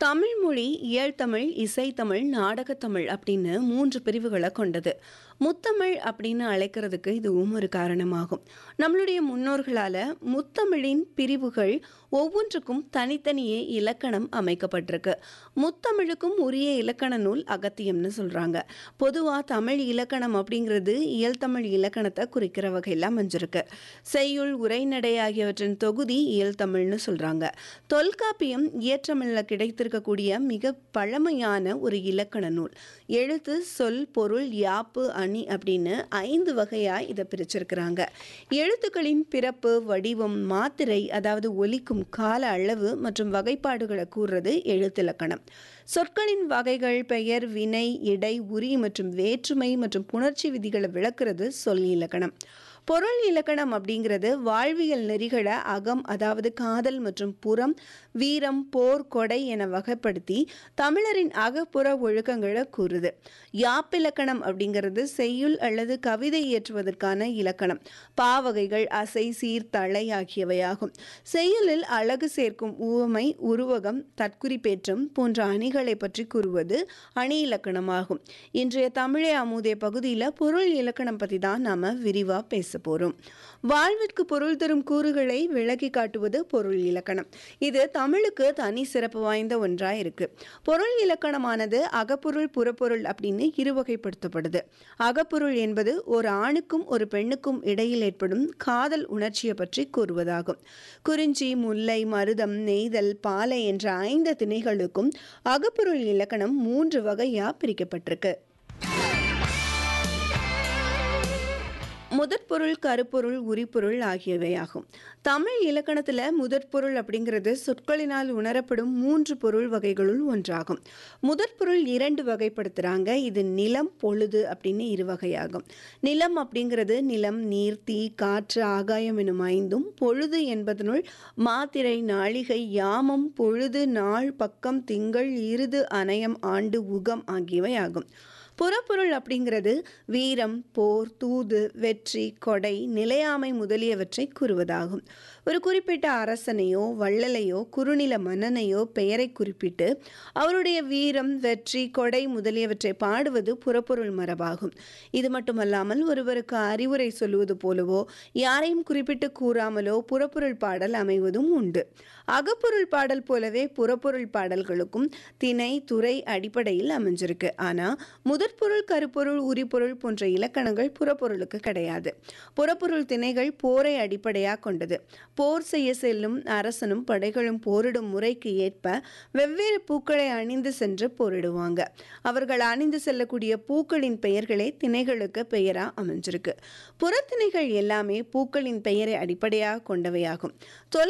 தமிழ் மொழி இயழ்தமிழ் இசைத்தமிழ் நாடகத்தமிழ் அப்படின்னு மூன்று பிரிவுகளை கொண்டது முத்தமிழ் அப்படின்னு அழைக்கிறதுக்கு இதுவும் ஒரு காரணமாகும் நம்மளுடைய முன்னோர்களால் முத்தமிழின் பிரிவுகள் ஒவ்வொன்றுக்கும் தனித்தனியே இலக்கணம் அமைக்கப்பட்டிருக்கு முத்தமிழுக்கும் உரிய இலக்கண நூல் அகத்தியம்னு சொல்கிறாங்க பொதுவாக தமிழ் இலக்கணம் அப்படிங்கிறது இயல்தமிழ் இலக்கணத்தை குறிக்கிற வகையில் அமைஞ்சிருக்கு செய்யுள் உரைநடை ஆகியவற்றின் தொகுதி இயல்தமிழ்னு சொல்கிறாங்க தொல்காப்பியம் இயற்றமிழில் கிடைத்திருக்கக்கூடிய மிக பழமையான ஒரு இலக்கண நூல் எழுத்து சொல் பொருள் யாப்பு அணி அப்படின்னு ஐந்து வகையாக இதை பிரிச்சிருக்கிறாங்க எழுத்துக்களின் பிறப்பு வடிவம் மாத்திரை அதாவது ஒலிக்கும் கால அளவு மற்றும் வகைப்பாடுகளை கூறுறது எழுத்திலக்கணம் சொற்களின் வகைகள் பெயர் வினை இடை உரி மற்றும் வேற்றுமை மற்றும் புணர்ச்சி விதிகளை விளக்குறது சொல் இலக்கணம் பொருள் இலக்கணம் அப்படிங்கிறது வாழ்வியல் நெறிகளை அகம் அதாவது காதல் மற்றும் புறம் வீரம் போர் கொடை என வகைப்படுத்தி தமிழரின் அகப்புற ஒழுக்கங்களை கூறுது யாப்பிலக்கணம் அப்படிங்கிறது செய்யுள் அல்லது கவிதை இயற்றுவதற்கான இலக்கணம் பாவகைகள் அசை சீர் தலை ஆகியவையாகும் செய்யுளில் அழகு சேர்க்கும் உவமை உருவகம் தற்குறிப்பேற்றம் போன்ற அணிகளை பற்றி கூறுவது அணி இலக்கணமாகும் இன்றைய தமிழே அமுதே பகுதியில் பொருள் இலக்கணம் பற்றி தான் நாம் விரிவாக பேச போகிறோம் வாழ்விற்கு பொருள் தரும் கூறுகளை விளக்கி காட்டுவது பொருள் இலக்கணம் இது தமிழுக்கு தனி சிறப்பு வாய்ந்த ஒன்றாக இருக்கு பொருள் இலக்கணமானது அகப்பொருள் புறப்பொருள் அப்படின்னு இருவகைப்படுத்தப்படுது அகப்பொருள் என்பது ஒரு ஆணுக்கும் ஒரு பெண்ணுக்கும் இடையில் ஏற்படும் காதல் உணர்ச்சியை பற்றி கூறுவதாகும் குறிஞ்சி முல்லை மருதம் நெய்தல் பாலை என்ற ஐந்து திணைகளுக்கும் அகப்பொருள் இலக்கணம் மூன்று வகையா பிரிக்கப்பட்டிருக்கு முதற்பொருள் கருப்பொருள் உரிப்பொருள் ஆகியவையாகும் தமிழ் இலக்கணத்தில் முதற்பொருள் அப்படிங்கிறது சொற்களினால் உணரப்படும் மூன்று பொருள் வகைகளுள் ஒன்றாகும் முதற்பொருள் இரண்டு வகைப்படுத்துகிறாங்க இது நிலம் பொழுது அப்படின்னு இரு வகையாகும் நிலம் அப்படிங்கிறது நிலம் நீர் தீ காற்று ஆகாயம் எனும் ஐந்தும் பொழுது என்பதனுள் மாத்திரை நாளிகை யாமம் பொழுது நாள் பக்கம் திங்கள் இருது அணையம் ஆண்டு உகம் ஆகியவை ஆகும் புறப்பொருள் அப்படிங்கிறது வீரம் போர் தூது வெற்றி கொடை நிலையாமை முதலியவற்றை கூறுவதாகும் ஒரு குறிப்பிட்ட அரசனையோ வள்ளலையோ குறுநில மன்னனையோ பெயரை குறிப்பிட்டு அவருடைய வீரம் வெற்றி கொடை முதலியவற்றை பாடுவது புறப்பொருள் மரபாகும் இது மட்டுமல்லாமல் ஒருவருக்கு அறிவுரை சொல்லுவது போலவோ யாரையும் குறிப்பிட்டு கூறாமலோ புறப்பொருள் பாடல் அமைவதும் உண்டு அகப்பொருள் பாடல் போலவே புறப்பொருள் பாடல்களுக்கும் திணை துறை அடிப்படையில் அமைஞ்சிருக்கு ஆனால் முதற்பொருள் கருப்பொருள் உரிப்பொருள் போன்ற இலக்கணங்கள் புறப்பொருளுக்கு கிடையாது புறப்பொருள் திணைகள் போரை அடிப்படையாக கொண்டது போர் செய்ய செல்லும் அரசனும் படைகளும் போரிடும் முறைக்கு ஏற்ப வெவ்வேறு பூக்களை அணிந்து சென்று போரிடுவாங்க அவர்கள் அணிந்து செல்லக்கூடிய பூக்களின் பெயர்களே திணைகளுக்கு பெயராக அமைஞ்சிருக்கு புறத்திணைகள் எல்லாமே பூக்களின் பெயரை அடிப்படையாக கொண்டவையாகும் தொல்